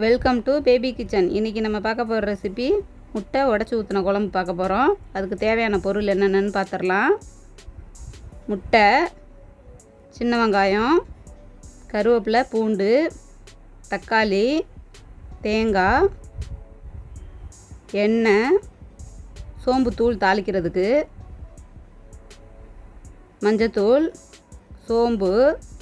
welcome to baby kitchen இன்றைக்கி நம்ம பார்க்க போகிற ரெசிபி முட்டை உடச்சி ஊற்றின குழம்பு பார்க்க போகிறோம் அதுக்கு தேவையான பொருள் என்னென்னு பார்த்துடலாம் முட்டை சின்ன வெங்காயம் கருவேப்பிலை பூண்டு தக்காளி தேங்காய் எண்ணெய் சோம்புத்தூள் தாளிக்கிறதுக்கு மஞ்சத்தூள் சோம்பு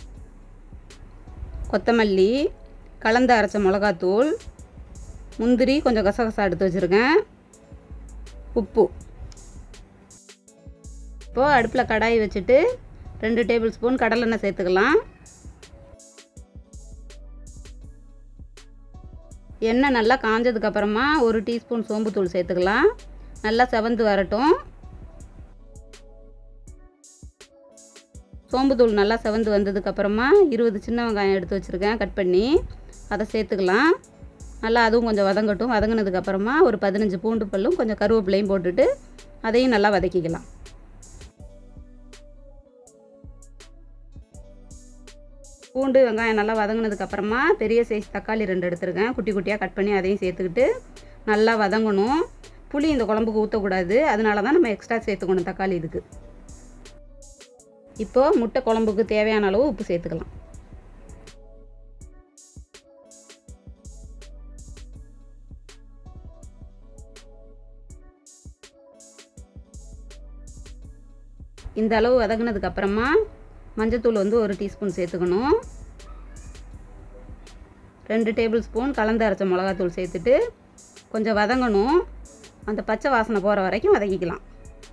கொத்தமல்லி கலந்து அரைச்ச மிளகாத்தூள் முந்திரி கொஞ்சம் கசகசா எடுத்து வச்சுருக்கேன் உப்பு இப்போது அடுப்பில் கடாய் வச்சுட்டு ரெண்டு டேபிள் ஸ்பூன் கடலெண்ணெய் சேர்த்துக்கலாம் எண்ணெய் நல்லா காஞ்சதுக்கப்புறமா ஒரு டீஸ்பூன் சோம்புத்தூள் சேர்த்துக்கலாம் நல்லா செவந்து வரட்டும் சோம்புத்தூள் நல்லா செவந்து வந்ததுக்கப்புறமா இருபது சின்ன வெங்காயம் எடுத்து வச்சுருக்கேன் கட் பண்ணி அதை சேர்த்துக்கலாம் நல்லா அதுவும் கொஞ்சம் வதங்கட்டும் வதங்கினதுக்கப்புறமா ஒரு பதினஞ்சு பூண்டு பல்லும் கொஞ்சம் கருவேப்பிலையும் போட்டுட்டு அதையும் நல்லா வதக்கிக்கலாம் பூண்டு வெங்காயம் நல்லா வதங்கினதுக்கப்புறமா பெரிய சைஸ் தக்காளி ரெண்டு எடுத்துருக்கேன் குட்டி குட்டியாக கட் பண்ணி அதையும் சேர்த்துக்கிட்டு நல்லா வதங்கணும் புளி இந்த குழம்புக்கு ஊற்றக்கூடாது அதனால தான் நம்ம எக்ஸ்ட்ரா சேர்த்துக்கணும் தக்காளி இதுக்கு இப்போது முட்டை குழம்புக்கு தேவையான அளவு உப்பு சேர்த்துக்கலாம் இந்த அளவு வதங்கினதுக்கு அப்புறமா மஞ்சத்தூள் வந்து ஒரு டீஸ்பூன் சேர்த்துக்கணும் ரெண்டு டேபிள் ஸ்பூன் கலந்து அரைச்ச மிளகாத்தூள் சேர்த்துட்டு கொஞ்சம் வதங்கணும் அந்த பச்சை வாசனை போகிற வரைக்கும் வதக்கிக்கலாம்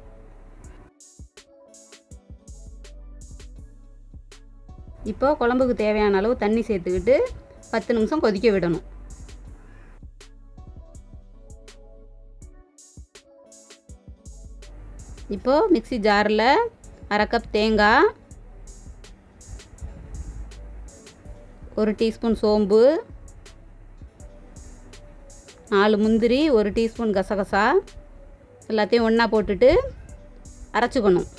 இப்போ குழம்புக்கு தேவையான அளவு தண்ணி சேர்த்துக்கிட்டு பத்து நிமிஷம் கொதிக்க விடணும் இப்போது மிக்சி ஜாரில் அரை கப் தேங்காய் ஒரு டீஸ்பூன் சோம்பு நாலு முந்திரி ஒரு டீஸ்பூன் கசகசா எல்லாத்தையும் ஒன்றா போட்டுட்டு அரைச்சிக்கணும்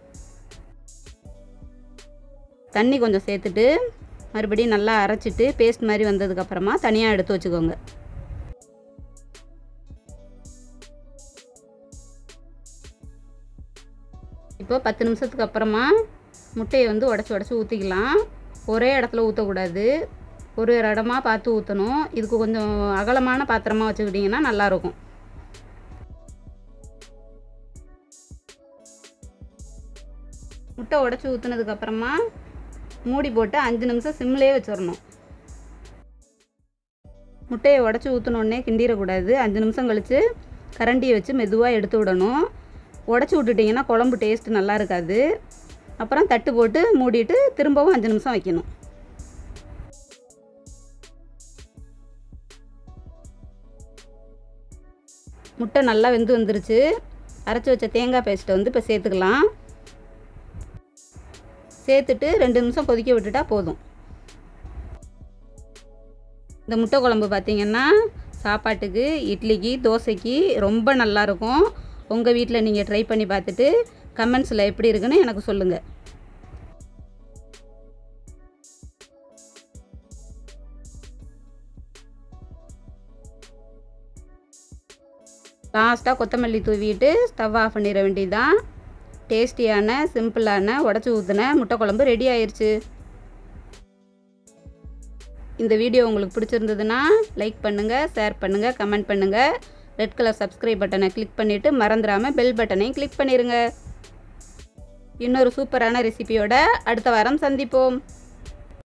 தண்ணி கொஞ்சம் சேர்த்துட்டு மறுபடியும் நல்லா அரைச்சிட்டு பேஸ்ட் மாதிரி வந்ததுக்கப்புறமா தனியாக எடுத்து வச்சுக்கோங்க இப்போ பத்து நிமிஷத்துக்கு அப்புறமா முட்டையை வந்து உடச்சி உடச்சி ஊற்றிக்கலாம் ஒரே இடத்துல ஊற்றக்கூடாது ஒரு ஒரு இடமா பார்த்து ஊற்றணும் இதுக்கு கொஞ்சம் அகலமான பாத்திரமாக வச்சுக்கிட்டிங்கன்னா நல்லாயிருக்கும் முட்டை உடச்சி ஊற்றுனதுக்கப்புறமா மூடி போட்டு அஞ்சு நிமிஷம் சிம்லேயே வச்சிடணும் முட்டையை உடச்சி ஊற்றினோடனே கிண்டிடக்கூடாது அஞ்சு நிமிஷம் கழித்து கரண்டியை வச்சு மெதுவாக எடுத்து விடணும் உடச்சி விட்டுட்டிங்கன்னா குழம்பு டேஸ்ட்டு நல்லா இருக்காது அப்புறம் தட்டு போட்டு மூடிட்டு திரும்பவும் அஞ்சு நிமிஷம் வைக்கணும் முட்டை நல்லா வெந்து வந்துருச்சு அரைச்சி வச்ச தேங்காய் பேஸ்ட்டை வந்து இப்போ சேர்த்துக்கலாம் சேர்த்துட்டு ரெண்டு நிமிஷம் கொதிக்க விட்டுட்டா போதும் இந்த முட்டை குழம்பு பார்த்திங்கன்னா சாப்பாட்டுக்கு இட்லிக்கு தோசைக்கு ரொம்ப நல்லாயிருக்கும் உங்கள் வீட்டில் நீங்கள் ட்ரை பண்ணி பார்த்துட்டு கமெண்ட்ஸில் எப்படி இருக்குன்னு எனக்கு சொல்லுங்கள் லாஸ்ட்டாக கொத்தமல்லி தூவிட்டு ஸ்டவ் ஆஃப் பண்ணிட வேண்டியதுதான் டேஸ்டியான சிம்பிளான உடச்சி ஊற்றின முட்டை குழம்பு ரெடி ஆயிடுச்சு இந்த வீடியோ உங்களுக்கு பிடிச்சிருந்ததுன்னா லைக் பண்ணுங்கள் ஷேர் பண்ணுங்கள் கமெண்ட் பண்ணுங்கள் ரெட் கலர் சப்ஸ்கிரைப் பட்டனை கிளிக் பண்ணிவிட்டு மறந்துடாமல் பெல் பட்டனையும் கிளிக் பண்ணிடுங்க இன்னொரு சூப்பரான ரெசிபியோட அடுத்த வாரம் சந்திப்போம்